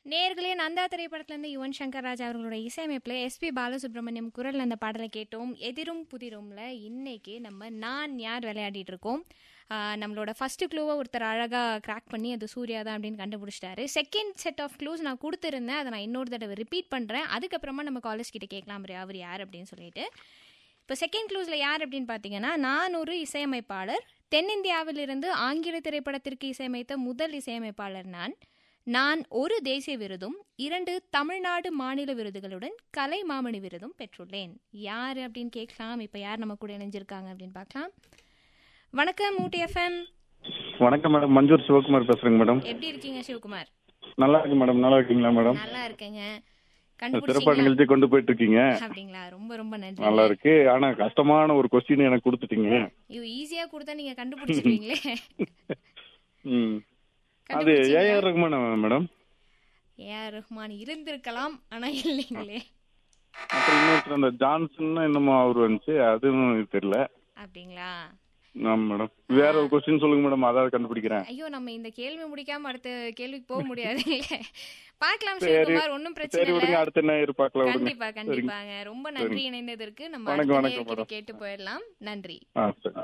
நேர்களே நந்தா திரைப்படத்திலிருந்து யுவன் சங்கர் ராஜா அவர்களோட இசையமைப்பில் எஸ்பி பாலசுப்ரமணியம் குரல் அந்த பாடலை கேட்டோம் எதிரும் புதிரும்ல இன்னைக்கு நம்ம நான் யார் விளையாடிட்டு இருக்கோம் ஆஹ் நம்மளோட ஃபர்ஸ்ட் க்ளூவை ஒருத்தர் அழகாக கிராக் பண்ணி அது சூர்யா தான் அப்படின்னு கண்டுபிடிச்சிட்டாரு செகண்ட் செட் ஆஃப் க்ளூஸ் நான் கொடுத்துருந்தேன் அதை நான் இன்னொரு தடவை ரிப்பீட் பண்ணுறேன் அதுக்கப்புறமா நம்ம காலேஜ் கிட்ட கேட்கலாம் அவரு- அவர் யார் அப்படின்னு சொல்லிட்டு இப்போ செகண்ட் க்ளூஸில் யார் அப்படின்னு பார்த்தீங்கன்னா நான் ஒரு இசையமைப்பாளர் தென்னிந்தியாவிலிருந்து ஆங்கில திரைப்படத்திற்கு இசையமைத்த முதல் இசையமைப்பாளர் நான் நான் ஒரு தேசிய விருதும் இரண்டு தமிழ்நாடு மாநில விருதுகளுடன் கலை மாமணி விருதும் பெற்றுள்ளேன் யார் அப்படின்னு கேட்கலாம் இப்போ யார் நம்ம கூட இணைஞ்சிருக்காங்க அப்படின்னு பார்க்கலாம் வணக்கம் ஊட்டி எஃப்எம் வணக்கம் மேடம் மஞ்சூர் சிவகுமார் பேசுறேங்க மேடம் எப்படி இருக்கீங்க சிவகுமார் நல்லா இருக்கு மேடம் நல்லா இருக்கீங்களா மேடம் நல்லா இருக்கேங்க சிறப்பாக கண்டுபிடிச்சீங்க நிகழ்ச்சி கொண்டு போயிட்டு இருக்கீங்க அப்படிங்களா ரொம்ப ரொம்ப நன்றி நல்லா இருக்கு ஆனா கஷ்டமான ஒரு கொஸ்டின் எனக்கு கொடுத்துட்டீங்க ஐயோ ஈஸியா கொடுத்தா நீங்க கண்டுபிடிச்சிருவீங்களே ம் அது AR Rahman madam AR Rahman இருந்திருக்கலாம் ஆனா இல்லைங்களே அப்புறம் இன்னொருத்தர் அந்த ஜான்சன் என்னமோ அவர் வந்துச்சு அதுவும் தெரியல அப்படிங்களா ஆமா மேடம் வேற ஒரு கொஸ்டின் சொல்லுங்க மேடம் அதாவது கண்டுபிடிக்கிறேன் ஐயோ நம்ம இந்த கேள்வி முடிக்காம அடுத்த கேள்விக்கு போக முடியாது பார்க்கலாம் சரி. சிவகுமார் ஒன்றும் பிரச்சனை சரி விடுங்க இல்லை அடுத்த நேரம் பார்க்கலாம் விடுங்க கண்டிப்பா கண்டிப்பாங்க ரொம்ப நன்றி இணைந்ததற்கு நம்ம வணக்கம், அடுத்த வணக்கம், நேயர்கிட்ட மேடம். கேட்டு போயிடலாம் நன்றி ஆ சரி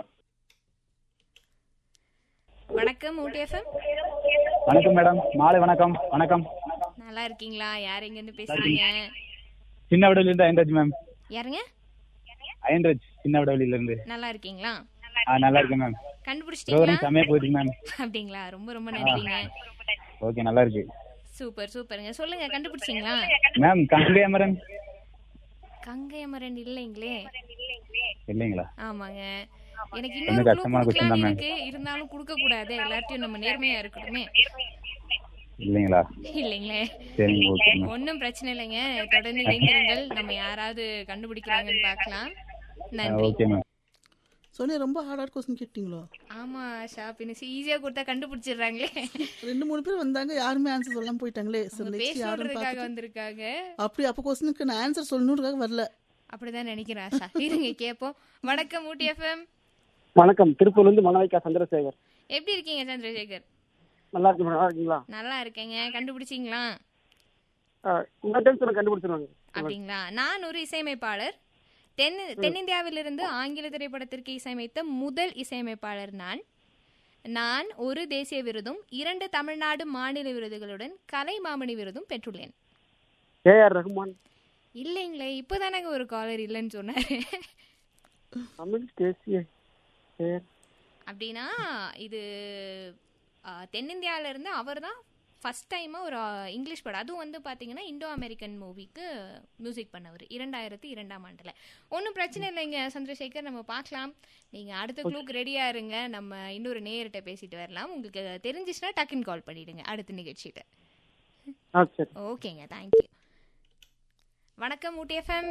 வணக்கம் ஊட்டி எஃப்எம் வணக்கம் மேடம் மாலை வணக்கம் வணக்கம் நல்லா இருக்கீங்களா யார் எங்க இருந்து பேசுறீங்க சின்ன விடவில இருந்து அயன்ராஜ் மேம் யாருங்க அயன்ராஜ் சின்ன விடவில இருந்து நல்லா இருக்கீங்களா ஆ நல்லா இருக்கேன் மேம் கண்டுபிடிச்சிட்டீங்களா ப்ரோக்ராம் செம்மையா போயிட்டு மேம் அப்படிங்களா ரொம்ப ரொம்ப நன்றிங்க ஓகே நல்லா இருக்கு சூப்பர் சூப்பருங்க சொல்லுங்க கண்டுபிடிச்சிங்களா மேம் கங்கேமரன் கங்கை அமரன் இல்லைங்களே இல்லைங்களா ஆமாங்க எனக்கு கொஞ்சம் இன்னொரு கஷ்டமான க்ளூ question தான் கொடுக்கலாம்னு ma'am. இருக்கு இருந்தாலும் கொடுக்க கூடாது எல்லார்ட்டையும் நம்ம நேர்மையா இருக்கணுமே இல்லைங்களா இல்லைங்களே சரிங்க ஓகே மேம் ஒன்றும் பிரச்சனை இல்லைங்க தொடர்ந்து இணைந்திருங்கள் நம்ம யாராவது கண்டுபிடிக்கிறாங்கன்னு பார்க்கலாம் நன்றி ஓகே மேம் சோனியா ரொம்ப ஹார்டாக கொஸ்டின் கேட்டிங்களோ ஆமா ஷாப் இன்னும் ஈஸியா கொடுத்தா கண்டுபிடிச்சிடுறாங்களே ரெண்டு மூணு பேர் வந்தாங்க யாருமே ஆன்சர் சொல்லாம போயிட்டாங்களே சரி அவங்க நெக்ஸ்ட் யாருன்னு பேசுறதுக்காக பார்த்துட்டு வந்திருக்காங்க அப்படி அப்போ கொஸ்டினுக்கு நான் ஆன்சர் சொல்லணுன்றதுக்காக வரல அப்படிதான் நினைக்கிறேன் ஆஷா இருங்க கேப்போம் வணக்கம் ஊட்டி எஃப்எம் வணக்கம் திருப்பூர்ல இருந்து மனவைக்கா சந்திரசேகர் எப்படி இருக்கீங்க சந்திரசேகர் நல்லா இருக்கு நல்லா இருக்கீங்களா நல்லா இருக்கேங்க கண்டுபிடிச்சிங்களா அஹ், இந்த டைம் சொல்ல கண்டுபிடிச்சிருவாங்க அப்படிங்களா நான் ஒரு இசையமைப்பாளர் தென் தென்னிந்தியாவிலிருந்து ஆங்கில திரைப்படத்திற்கு இசையமைத்த முதல் இசையமைப்பாளர் நான் நான் ஒரு தேசிய விருதும் இரண்டு தமிழ்நாடு மாநில விருதுகளுடன் கலை மாமணி விருதும் பெற்றுள்ளேன் ஏஆர் ரஹ்மான் இல்லைங்களே இப்போதானங்க ஒரு காலர் இல்லைன்னு சொன்னாரு தமிழ் தேசிய ஏஆர் அப்படின்னா இது ஆ, தென்னிந்தியால இருந்து அவர் தான் ஃபர்ஸ்ட் டைமாக ஒரு ஆ, இங்கிலீஷ் படம் அதுவும் வந்து பார்த்தீங்கன்னா இண்டோ அமெரிக்கன் மூவிக்கு மியூசிக் பண்ணவர் இரண்டாயிரத்தி இரண்டாம் ஆண்டில் ஒன்றும் பிரச்சனை இல்லைங்க சந்திரசேகர் நம்ம பார்க்கலாம் நீங்கள் அடுத்த க்ளூக்கு ரெடியாக இருங்க நம்ம இன்னொரு நேயர்கிட்ட பேசிட்டு வரலாம் உங்களுக்கு தெரிஞ்சிச்சுன்னா டக்குன்னு கால் பண்ணிடுங்க அடுத்த நிகழ்ச்சியிட்ட ஆ சரி ஓகேங்க தேங்க்யூ வணக்கம் ஊட்டி எஃப்எம்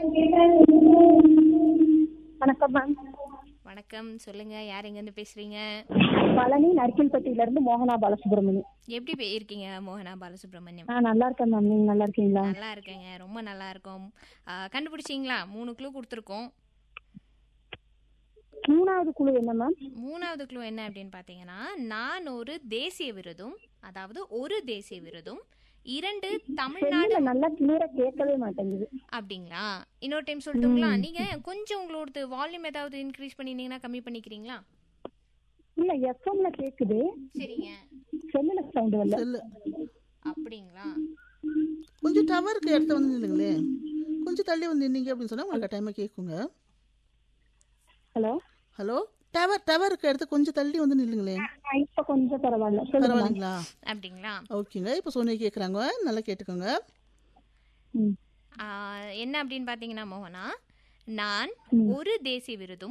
வணக்கம் மேம் வணக்கம் சொல்லுங்க யார் எங்கேருந்து பேசுறீங்க பழனி நரிக்கல்பட்டியில இருந்து மோகனா பாலசுப்ரமணியம் எப்படி பே- இருக்கீங்க மோகனா பாலசுப்ரமணியம் ஆ நல்லா இருக்கேன் மேம் நீங்க நல்லா இருக்கீங்களா நல்லா இருக்கேங்க ரொம்ப நல்லா இருக்கோம் ஆ, கண்டுபிடிச்சீங்களா மூணு க்ளூ கொடுத்துருக்கோம் மூணாவது குழு என்ன மேம் மூணாவது க்ளூ என்ன அப்படின்னு பார்த்தீங்கன்னா நான் ஒரு தேசிய விருதும் அதாவது ஒரு தேசிய விருதும் இரண்டு தமிழ்நாடு செல்லுல நல்லா கிளியரா கேட்கவே மாட்டேங்குது அப்படிங்களா இன்னொரு டைம் சொல்லட்டுங்களா நீங்க கொஞ்சம் உங்களோட வால்யூம் ஏதாவது இன்க்ரீஸ் பண்ணிருந்தீங்கன்னா கம்மி பண்ணிக்கிறீங்களா இல்ல எஃப்எம்ல கேக்குது சரிங்க செல்லுல சவுண்ட் வரல செல்லு அப்படிங்களா கொஞ்சம் டவருக்கு இடத்த வந்து நில்லுங்களே கொஞ்சம் தள்ளி வந்து நின்னீங்க அப்படின்னு சொன்னா உங்களுக்கு டைமாக கேட்குங்க ஹலோ ஹலோ டவர் டவருக்கு இடத்த கொஞ்சம் தள்ளி வந்து நில்லுங்களே இப்ப கொஞ்சம் பரவாயில்ல சொல்லுங்க மேம் பரவாயில்லைங்களா அப்படிங்களா ஓகேங்க இப்போ சோனியா கேட்குறாங்க நல்லா கேட்டுக்கோங்க ம். ஆ, என்ன அப்படின்னு பார்த்தீங்கன்னா மோகனா நான் ம். ஒரு தேசிய விருதும்